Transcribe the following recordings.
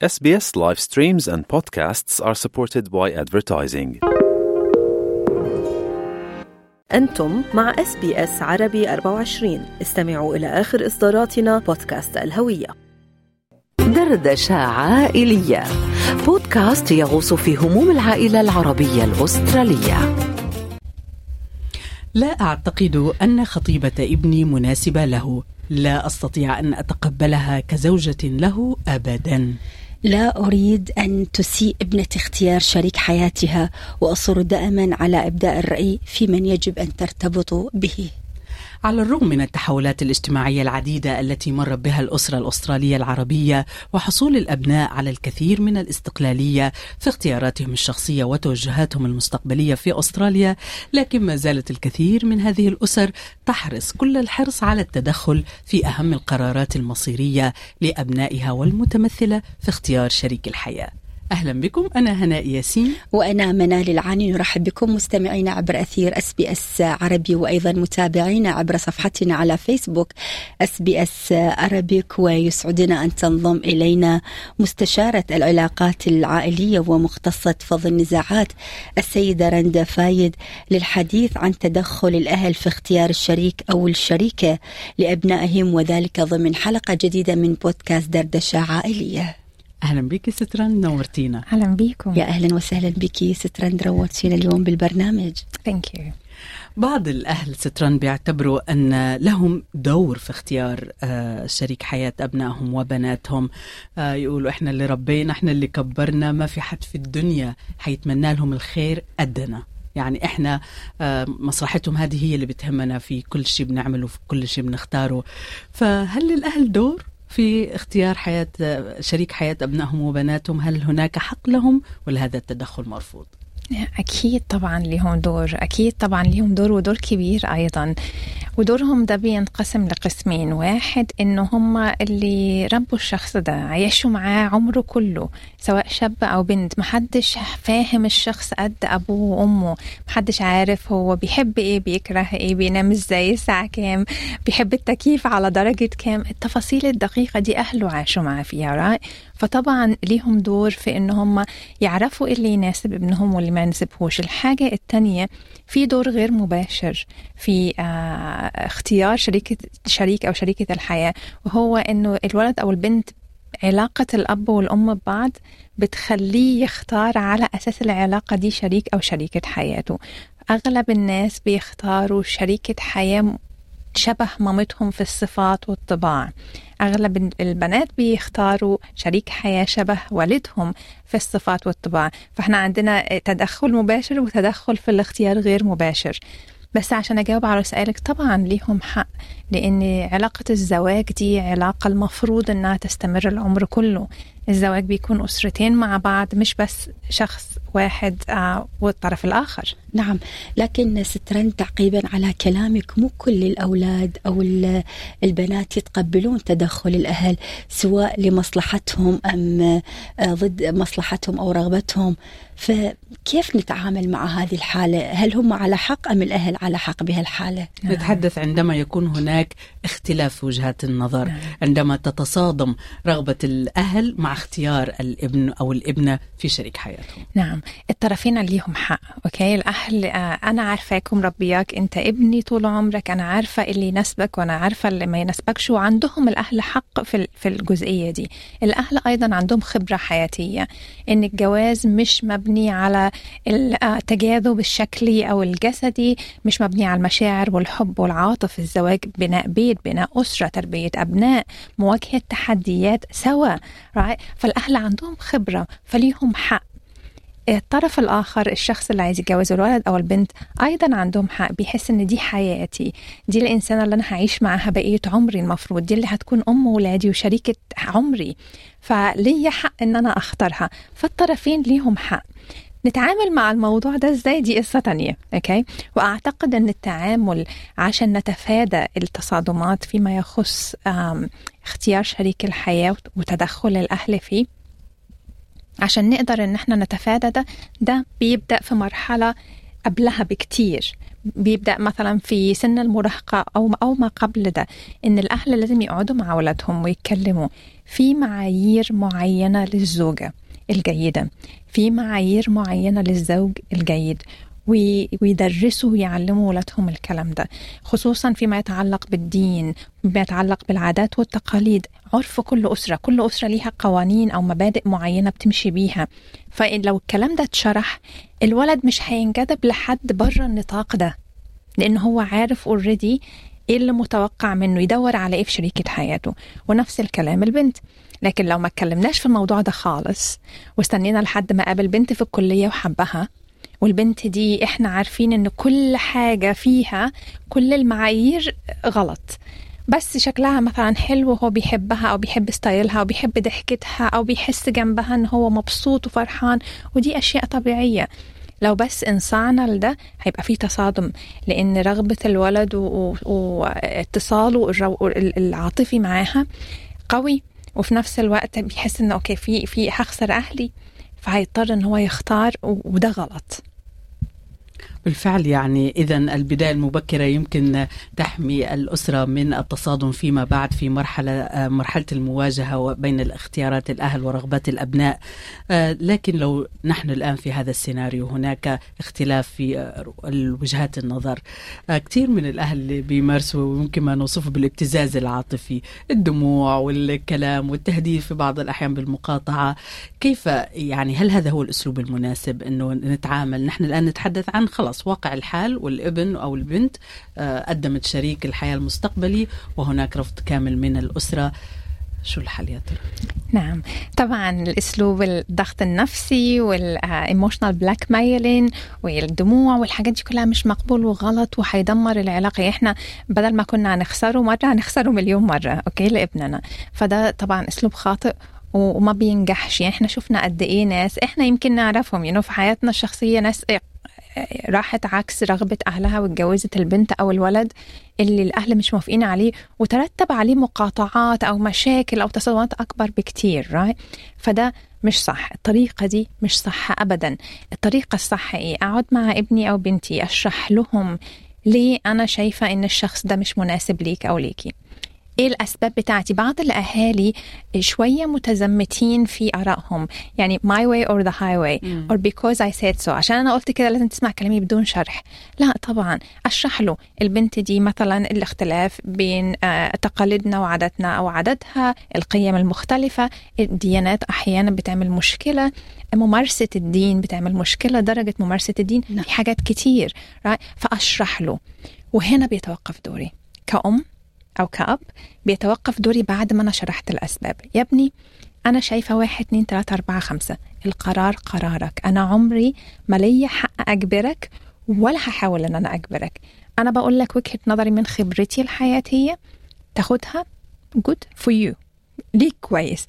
SBS live streams and podcasts are supported by advertising. أنتم مع اس بي اس عربي 24 استمعوا إلى آخر إصداراتنا بودكاست الهوية دردشة عائلية بودكاست يغوص في هموم العائلة العربية الأسترالية لا أعتقد أن خطيبة ابني مناسبة له لا أستطيع أن أتقبلها كزوجة له أبدا لا أريد أن تسيء ابنة اختيار شريك حياتها وأصر دائما على إبداء الرأي في من يجب أن ترتبط به على الرغم من التحولات الاجتماعية العديدة التي مرت بها الأسرة الأسترالية العربية وحصول الأبناء على الكثير من الاستقلالية في اختياراتهم الشخصية وتوجهاتهم المستقبلية في أستراليا لكن ما زالت الكثير من هذه الأسر تحرص كل الحرص على التدخل في أهم القرارات المصيرية لأبنائها والمتمثلة في اختيار شريك الحياة أهلا بكم أنا هناء ياسين وأنا منال العاني نرحب بكم مستمعينا عبر أثير اس بي اس عربي وأيضا متابعينا عبر صفحتنا على فيسبوك اس بي اس عربيك ويسعدنا أن تنضم إلينا مستشارة العلاقات العائلية ومختصة فض النزاعات السيدة رندا فايد للحديث عن تدخل الأهل في اختيار الشريك أو الشريكة لأبنائهم وذلك ضمن حلقة جديدة من بودكاست دردشة عائلية أهلا بك ستران نورتينا اهلا بيكم يا اهلا وسهلا بك سترند روضتينا اليوم بالبرنامج ثانك يو بعض الأهل ستران بيعتبروا أن لهم دور في اختيار آه، شريك حياة أبنائهم وبناتهم آه، يقولوا إحنا اللي ربينا إحنا اللي كبرنا ما في حد في الدنيا حيتمنى لهم الخير قدنا يعني إحنا آه، مصلحتهم هذه هي اللي بتهمنا في كل شيء بنعمله في كل شيء بنختاره فهل للأهل دور في اختيار حياة آه، شريك حياة أبنائهم وبناتهم هل هناك حق لهم ولا هذا التدخل مرفوض أكيد طبعا لهم دور أكيد طبعا لهم دور ودور كبير أيضا ودورهم ده بينقسم لقسمين واحد إنه هم اللي ربوا الشخص ده عايشوا معاه عمره كله سواء شاب أو بنت محدش فاهم الشخص قد أبوه وأمه محدش عارف هو بيحب إيه بيكره إيه بينام إزاي الساعة كام بيحب التكييف على درجة كام التفاصيل الدقيقة دي أهله عاشوا معاه فيها راي فطبعا ليهم دور في إن هم يعرفوا إيه اللي يناسب ابنهم واللي ما يناسبهوش الحاجة التانية في دور غير مباشر في آه اختيار شريكة شريك أو شريكة الحياة وهو إنه الولد أو البنت علاقة الأب والأم ببعض بتخليه يختار على أساس العلاقة دي شريك أو شريكة حياته أغلب الناس بيختاروا شريكة حياة شبه مامتهم في الصفات والطباع أغلب البنات بيختاروا شريك حياة شبه والدهم في الصفات والطباع فإحنا عندنا تدخل مباشر وتدخل في الاختيار غير مباشر بس عشان أجاوب على سؤالك طبعا ليهم حق لأن علاقة الزواج دي علاقة المفروض إنها تستمر العمر كله الزواج بيكون أسرتين مع بعض مش بس شخص واحد آه والطرف الآخر نعم لكن سترن تعقيبا على كلامك مو كل الأولاد أو ال- البنات يتقبلون تدخل الأهل سواء لمصلحتهم أم آه، ضد مصلحتهم أو رغبتهم فكيف نتعامل مع هذه الحالة هل هم على حق أم الأهل على حق بهالحالة نتحدث عندما يكون هناك اختلاف في وجهات النظر عندما تتصادم رغبة الأهل مع اختيار الابن أو الابنة في شريك حياتهم نعم الطرفين ليهم حق اوكي الاهل آه، انا عارفاك ومربياك انت ابني طول عمرك انا عارفه اللي يناسبك وانا عارفه اللي ما يناسبكش وعندهم الاهل حق في ال- في الجزئيه دي الاهل ايضا عندهم خبره حياتيه ان الجواز مش مبني على التجاذب الشكلي او الجسدي مش مبني على المشاعر والحب والعاطف الزواج بناء بيت بناء اسره تربيه ابناء مواجهه تحديات سوا right? فالاهل عندهم خبره فليهم حق الطرف الآخر الشخص اللي عايز يتجوز الولد أو البنت أيضا عندهم حق بيحس إن دي حياتي دي الإنسانة اللي أنا هعيش معاها بقية عمري المفروض دي اللي هتكون أم ولادي وشريكة عمري فليا حق إن أنا أختارها فالطرفين ليهم حق نتعامل مع الموضوع ده ازاي دي قصة تانية اوكي واعتقد ان التعامل عشان نتفادى التصادمات فيما يخص آم، اختيار شريك الحياة وتدخل الاهل فيه عشان نقدر ان احنا نتفادى ده ده بيبدأ في مرحلة قبلها بكتير بيبدأ مثلا في سن المراهقة أو أو ما قبل ده إن الأهل لازم يقعدوا مع أولادهم ويتكلموا في معايير معينة للزوجة الجيدة في معايير معينة للزوج الجيد وي- ويدرسوا ويعلموا ولادهم الكلام ده خصوصا فيما يتعلق بالدين فيما يتعلق بالعادات والتقاليد عرف كل أسرة كل أسرة ليها قوانين أو مبادئ معينة بتمشي بيها فلو الكلام ده اتشرح الولد مش هينجذب لحد بره النطاق ده لأن هو عارف اوريدي ايه اللي متوقع منه يدور على ايه في شريكة حياته ونفس الكلام البنت لكن لو ما اتكلمناش في الموضوع ده خالص واستنينا لحد ما قابل بنت في الكلية وحبها والبنت دي احنا عارفين ان كل حاجة فيها كل المعايير غلط بس شكلها مثلا حلو وهو بيحبها او بيحب ستايلها او بيحب ضحكتها او بيحس جنبها ان هو مبسوط وفرحان ودي اشياء طبيعية لو بس انصعنا لده هيبقى في تصادم لان رغبة الولد و- و- واتصاله الرو- العاطفي معاها قوي وفي نفس الوقت بيحس انه اوكي في في هخسر اهلي فهيضطر ان هو يختار و- وده غلط بالفعل يعني إذا البداية المبكرة يمكن تحمي الأسرة من التصادم فيما بعد في مرحلة آه، مرحلة المواجهة بين الاختيارات الأهل ورغبات الأبناء آه، لكن لو نحن الآن في هذا السيناريو هناك اختلاف في آه، وجهات النظر آه، كثير من الأهل اللي بيمارسوا يمكن ما نوصفه بالابتزاز العاطفي الدموع والكلام والتهديد في بعض الأحيان بالمقاطعة كيف يعني هل هذا هو الأسلوب المناسب أنه نتعامل نحن الآن نتحدث عن خلاص واقع الحال والابن أو البنت آه، قدمت شريك الحياة المستقبلي وهناك رفض كامل من الأسرة شو الحل يا ترى؟ نعم طبعا الاسلوب الضغط النفسي والايموشنال بلاك ميلين والدموع والحاجات دي كلها مش مقبول وغلط وهيدمر العلاقه يعني احنا بدل ما كنا هنخسره مره هنخسره مليون مره اوكي لابننا فده طبعا اسلوب خاطئ و- وما بينجحش يعني احنا شفنا قد ايه ناس احنا يمكن نعرفهم يعني في حياتنا الشخصيه ناس راحت عكس رغبة أهلها واتجوزت البنت أو الولد اللي الأهل مش موافقين عليه وترتب عليه مقاطعات أو مشاكل أو تصادمات أكبر بكتير right? فده مش صح الطريقة دي مش صح أبدا الطريقة الصح إيه أقعد مع ابني أو بنتي أشرح لهم ليه أنا شايفة إن الشخص ده مش مناسب ليك أو ليكي ايه الاسباب بتاعتي بعض الاهالي شويه متزمتين في ارائهم يعني my way or the highway مم. or because I said so عشان انا قلت كده لازم تسمع كلامي بدون شرح لا طبعا اشرح له البنت دي مثلا الاختلاف بين آه، تقاليدنا وعاداتنا او عاداتها القيم المختلفه الديانات احيانا بتعمل مشكله ممارسه الدين بتعمل مشكله درجه ممارسه الدين نعم. في حاجات كتير right? فاشرح له وهنا بيتوقف دوري كأم أو كأب بيتوقف دوري بعد ما أنا شرحت الأسباب يا ابني أنا شايفة واحد اتنين تلاتة أربعة خمسة القرار قرارك أنا عمري ما ليا حق أجبرك ولا هحاول إن أنا أجبرك أنا بقول لك وجهة نظري من خبرتي الحياتية تاخدها good for you ليك كويس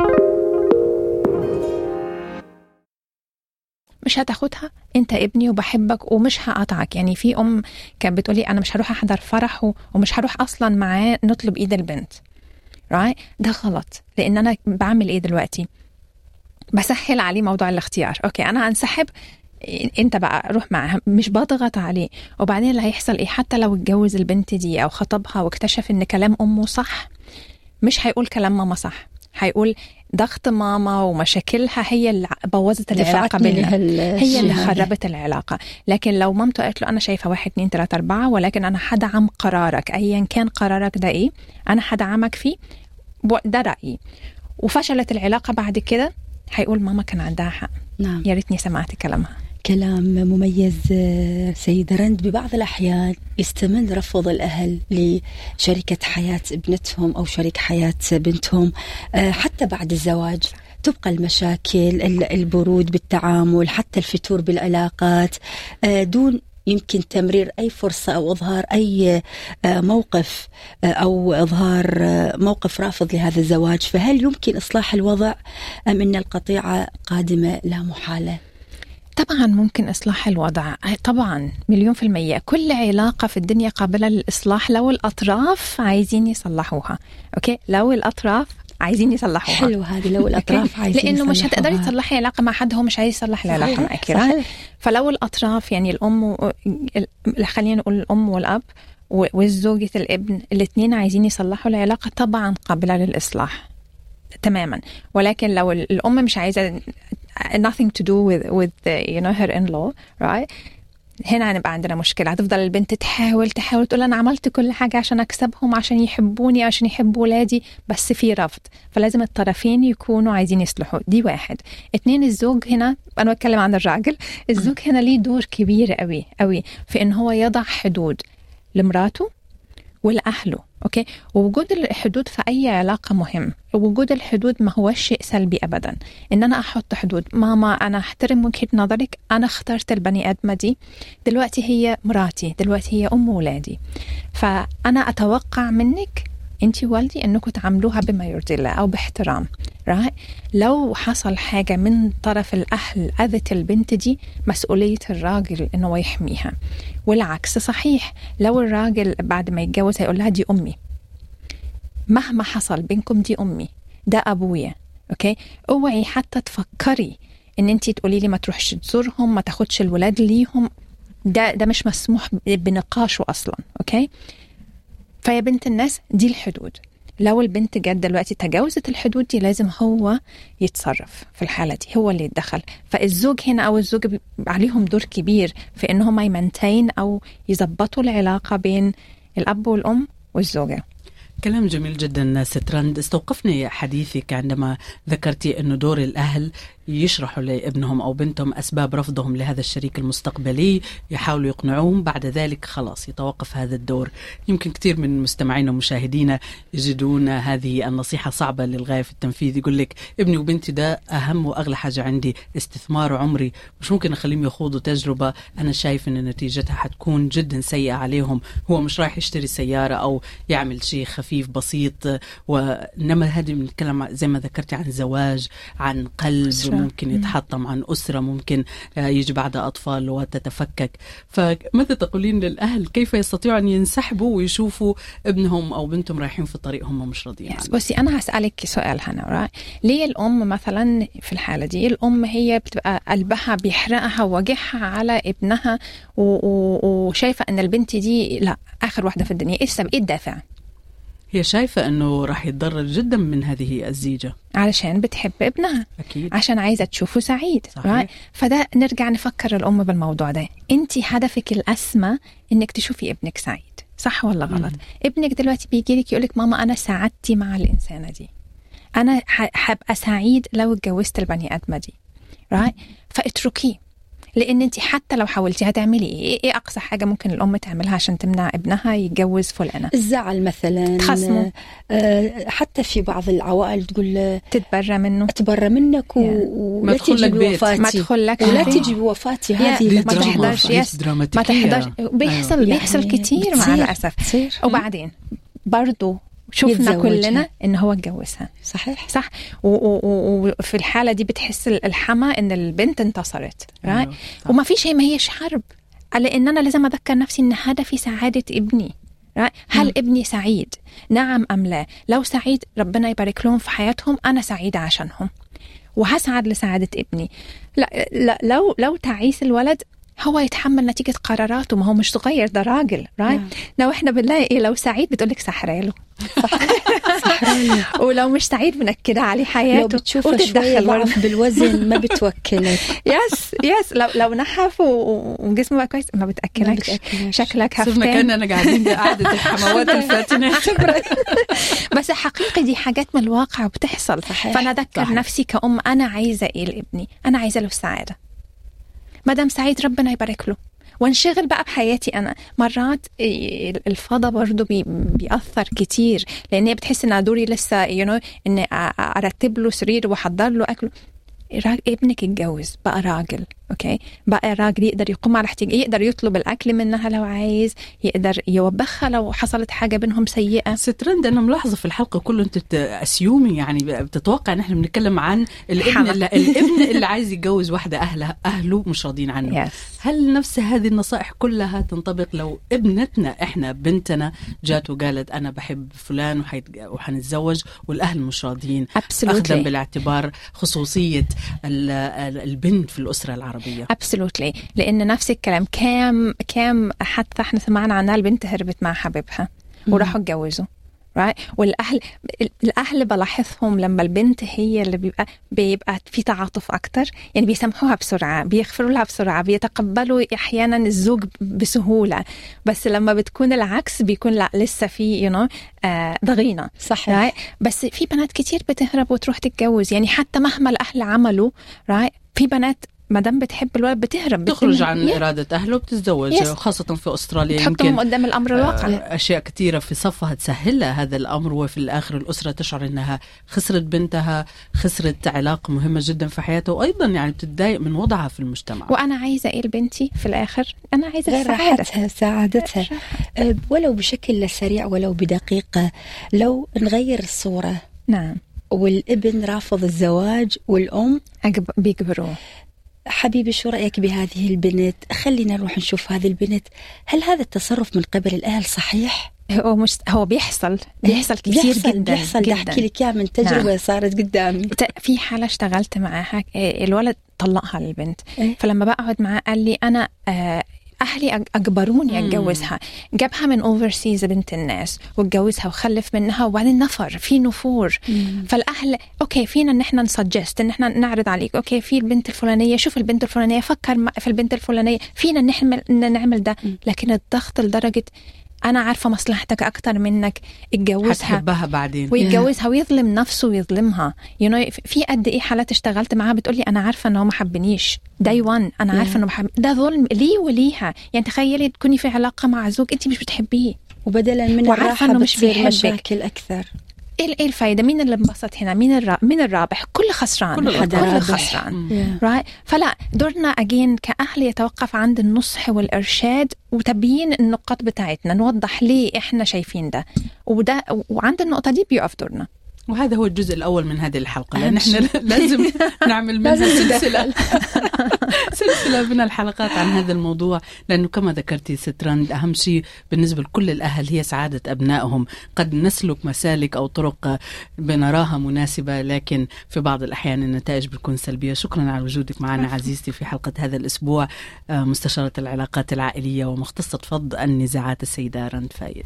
مش هتاخدها انت ابني وبحبك ومش هقطعك يعني في ام كانت بتقولي انا مش هروح احضر فرحه ومش هروح اصلا معاه نطلب ايد البنت راي ده غلط لان انا بعمل ايه دلوقتي بسهل عليه موضوع الاختيار اوكي انا هنسحب انت بقى روح معاها مش بضغط عليه وبعدين اللي هيحصل ايه حتى لو اتجوز البنت دي او خطبها واكتشف ان كلام امه صح مش هيقول كلام ماما صح هيقول ضغط ماما ومشاكلها هي اللي بوظت العلاقه دفعتني بيننا لهال- هي اللي الشيء هذا. خربت العلاقة لكن لو مامته قالت له أنا شايفة واحد اتنين تلاتة أربعة ولكن أنا هدعم قرارك أيا كان قرارك ده إيه أنا هدعمك فيه و- ده رأيي وفشلت العلاقة بعد كده هيقول ماما كان عندها حق نعم يا ريتني سمعت كلامها كلام مميز آه، سيدة رند ببعض الأحيان يستمر رفض الأهل لشركة حياة ابنتهم أو شريك حياة بنتهم آه، حتى بعد الزواج تبقى المشاكل ال- البرود بالتعامل حتى الفتور بالعلاقات آه، دون يمكن تمرير أي فرصة أو إظهار أي آه، موقف آه، أو إظهار آه، موقف رافض لهذا الزواج فهل يمكن إصلاح الوضع أم أن القطيعة قادمة لا محالة طبعا ممكن إصلاح الوضع طبعا مليون في المية كل علاقة في الدنيا قابلة للإصلاح لو الأطراف عايزين يصلحوها أوكي لو الأطراف عايزين يصلحوها حلو هذه لو الأطراف عايزين لانه مش هتقدري يصلحوها. تصلحي علاقه مع حد هو مش عايز يصلح العلاقه صحيح، معاكي صحيح. right? فلو الاطراف يعني الام و... ال- خلينا نقول الام والاب و- وزوجة الابن الاثنين عايزين يصلحوا العلاقه طبعا قابله للاصلاح تماما ولكن لو الام مش عايزه nothing to do with with the, you know her in-law right هنا هنبقى عندنا مشكلة هتفضل البنت تحاول تحاول تقول أنا عملت كل حاجة عشان أكسبهم عشان يحبوني عشان يحبوا ولادي بس في رفض فلازم الطرفين يكونوا عايزين يصلحوا دي واحد اتنين الزوج هنا أنا بتكلم عن الراجل الزوج هنا ليه دور كبير قوي قوي في إن هو يضع حدود لمراته ولأهله أوكي ووجود الحدود في أي علاقة مهم وجود الحدود ما هو شيء سلبي أبدا إن أنا أحط حدود ماما أنا أحترم وجهة نظرك أنا اخترت البني آدمة دي دلوقتي هي مراتي دلوقتي هي أم ولادي فأنا أتوقع منك انت والدي انكم تعاملوها بما يرضي الله او باحترام right? لو حصل حاجة من طرف الأهل أذت البنت دي مسؤولية الراجل إنه يحميها والعكس صحيح لو الراجل بعد ما يتجوز هيقول لها دي أمي مهما حصل بينكم دي أمي ده أبويا أوكي اوعي حتى تفكري إن أنت تقولي لي ما تروحش تزورهم ما تاخدش الولاد ليهم ده ده مش مسموح بنقاشه أصلا أوكي فيا بنت الناس دي الحدود لو البنت جت دلوقتي تجاوزت الحدود دي لازم هو يتصرف في الحالة دي هو اللي يتدخل فالزوج هنا أو الزوجة عليهم دور كبير في إن هم يمنتين أو يظبطوا العلاقة بين الأب والأم والزوجة كلام جميل جدا سترند استوقفني حديثك عندما ذكرتي أنه دور الأهل يشرحوا لابنهم أو بنتهم أسباب رفضهم لهذا الشريك المستقبلي يحاولوا يقنعوهم بعد ذلك خلاص يتوقف هذا الدور يمكن كثير من مستمعينا ومشاهدينا يجدون هذه النصيحة صعبة للغاية في التنفيذ يقول لك ابني وبنتي ده أهم وأغلى حاجة عندي استثمار عمري مش ممكن أخليهم يخوضوا تجربة أنا شايف أن نتيجتها حتكون جدا سيئة عليهم هو مش رايح يشتري سيارة أو يعمل شيء خفيف بسيط وإنما هذه بنتكلم زي ما ذكرتي عن زواج عن قلب ممكن يتحطم عن أسرة ممكن يجي بعدها أطفال وتتفكك فماذا تقولين للأهل كيف يستطيعوا أن ينسحبوا ويشوفوا ابنهم أو بنتهم رايحين في طريق هم مش راضيين عنه بصي أنا هسألك سؤال هنا ليه الأم مثلا في الحالة دي الأم هي بتبقى قلبها بيحرقها ووجعها على ابنها وشايفة أن البنت دي لا آخر واحدة في الدنيا إيه السبب إيه الدافع هي شايفة أنه راح يتضرر جدا من هذه الزيجة علشان بتحب ابنها أكيد عشان عايزة تشوفه سعيد صحيح. فده نرجع نفكر الأم بالموضوع ده أنت هدفك الأسمى أنك تشوفي ابنك سعيد صح ولا غلط مم. ابنك دلوقتي بيجي لك يقول لك ماما أنا سعادتي مع الإنسانة دي أنا هبقى سعيد لو اتجوزت البني آدمة دي right? فاتركيه لان انت حتى لو حاولتي هتعملي ايه ايه اقصى حاجه ممكن الام تعملها عشان تمنع ابنها يتجوز فلانه الزعل مثلا تخصمه. آه حتى في بعض العوائل تقول تتبرى منه اتبرى منك و... Yeah. ما ولا تدخل لك تجي بيت. بوفاتي ما تدخل لك ولا هذه. تجي بوفاتي يا هذه دي لا ما تجي. تحضرش يس ما تحضرش بيحصل يعني بيحصل كتير مع بتصير- الاسف بتصير. وبعدين برضو شفنا يتزوجها. كلنا ان هو اتجوزها صحيح صح و- و- و- وفي الحاله دي بتحس الحما ان البنت انتصرت right? أيوة، صح. وما فيش هي ما هيش حرب لان انا لازم اذكر نفسي ان هدفي سعاده ابني right? هل ابني سعيد نعم ام لا لو سعيد ربنا يبارك لهم في حياتهم انا سعيده عشانهم وهسعد لسعاده ابني لا, لا لو لو تعيس الولد هو يتحمل نتيجة قراراته ما هو مش صغير ده راجل رايت نعم. لو احنا بنلاقي ايه لو سعيد بتقولك سحراله صحراني ولو مش سعيد منكدة عليه لو حياته بتشوفها شوية وتتدخل برضه. ضعف بالوزن ما بتوكلك يس يس لو لو نحف و- وجسمه بقى كويس ما بتاكلكش بتأكلكش. شكلك صرنا هفتان كأننا قاعدين بقعدة الحموات الفاتنات بس حقيقي دي حاجات من الواقع وبتحصل صحيح. فانا اذكر صحيح. نفسي كأم انا عايزه ايه لابني انا عايزه له السعاده ما دام سعيد ربنا يبارك له وانشغل بقى بحياتي انا مرات إيه، الفضا برضو بي بيأثر كتير لان هي بتحس ان دوري لسه يو نو ان أ- ارتب له سرير واحضر له اكله را- ابنك اتجوز بقى راجل اوكي بقى راجل يقدر يقوم على احتياج يقدر يطلب الاكل منها لو عايز يقدر يوبخها لو حصلت حاجه بينهم سيئه سترند انا ملاحظه في الحلقه كله انت بتاسيومي يعني بتتوقع ان احنا بنتكلم عن الابن حما. اللي الابن اللي عايز يتجوز واحده اهلها اهله مش راضيين عنه يس هل نفس هذه النصائح كلها تنطبق لو ابنتنا احنا بنتنا جات وقالت انا بحب فلان وحيت- وحنتزوج والاهل مش راضيين اخذا absolutely بالاعتبار خصوصيه ال- ال- البنت في الاسره العربيه absolutely لان نفس الكلام كام كام حتى احنا سمعنا عنها البنت هربت مع حبيبها وراحوا اتجوزوا right والاهل الاهل بلاحظهم لما البنت هي اللي بيبقى بيبقى في تعاطف اكثر يعني بيسامحوها بسرعه بيغفروا لها بسرعه بيتقبلوا احيانا الزوج بسهوله بس لما بتكون العكس بيكون لا لسه في يو you know, آه ضغينه صحيح right? بس في بنات كتير بتهرب وتروح تتجوز يعني حتى مهما الاهل عملوا right? في بنات ما دام بتحب الولد بتهرب تخرج بتنهي- عن Yeah. إرادة أهله وبتتزوج Yes. خاصة في أستراليا تحطهم يمكن قدام الامر الواقع آه، أشياء كثيرة في صفها تسهل لها هذا الأمر وفي الآخر الأسرة تشعر أنها خسرت بنتها خسرت علاقة مهمة جدا في حياتها وأيضا يعني بتتضايق من وضعها في المجتمع وانا عايزه ايه لبنتي في الاخر انا عايزه غير السعاده راحتها سعادتها أه، ولو بشكل سريع ولو بدقيقة لو نغير الصورة نعم والابن رافض الزواج والأم أجب... بيجبروه حبيبي شو رأيك بهذه البنت خلينا نروح نشوف هذه البنت هل هذا التصرف من قبل الأهل صحيح؟ هو مش هو بيحصل بيحصل كتير بيحصل جدا بيحصل بدي جدا. أحكي لك إياه من تجربة نعم. صارت قدامي ت- في حالة اشتغلت معاها آه، الولد طلقها للبنت إيه؟ فلما بقعد معاه قال لي أنا آه، أهلي أج- أجبروني مم. أتجوزها جابها من أوفرسيز بنت الناس واتجوزها وخلف منها وبعدين نفر في نفور فالأهل أوكي فينا إن إحنا نسجست إن إحنا نعرض عليك أوكي في البنت الفلانية شوف البنت الفلانية فكر م- في البنت الفلانية فينا نعمل إن نعمل ده لكن الضغط لدرجة أنا عارفة مصلحتك أكتر منك اتجوزها حتحبها بعدين ويتجوزها ويظلم نفسه ويظلمها you know, في قد ايه حالات اشتغلت معاها بتقولي انا عارفه ان هو ما حبنيش داي 1 انا عارفه انه بحب ده ظلم ليه وليها يعني تخيلي تكوني في علاقه مع زوج انت مش بتحبيه وبدلا من وعارفة الراحة إنه مش بتصير بيحبك. مشاكل أكثر ايه ايه الفايده مين اللي انبسط هنا مين الرا... مين الرابح كل خسران كل كل, الأطراف. خسران مم. right? فلا دورنا اجين كاهل يتوقف عند النصح والارشاد وتبيين النقاط بتاعتنا نوضح ليه احنا شايفين ده وده وعند النقطه دي بيقف دورنا وهذا هو الجزء الأول من هذه الحلقة لأن أهم احنا شيء. لازم نعمل منها لازم سلسلة سلسلة من الحلقات عن هذا الموضوع لأنه كما ذكرتي سترند أهم شيء بالنسبة لكل الأهل هي سعادة أبنائهم قد نسلك مسالك أو طرق بنراها مناسبة لكن في بعض الأحيان النتائج بتكون سلبية شكرا على وجودك معنا عزيزتي في حلقة هذا الأسبوع آه، مستشارة العلاقات العائلية ومختصة فض النزاعات السيدة رند فايد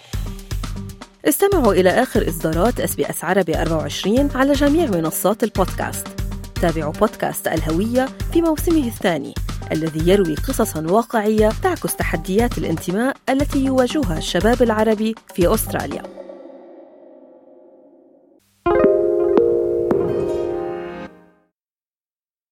استمعوا إلى آخر إصدارات اس بي اس عربي 24 على جميع منصات البودكاست تابعوا بودكاست الهوية في موسمه الثاني الذي يروي قصصا واقعية تعكس تحديات الانتماء التي يواجهها الشباب العربي في أستراليا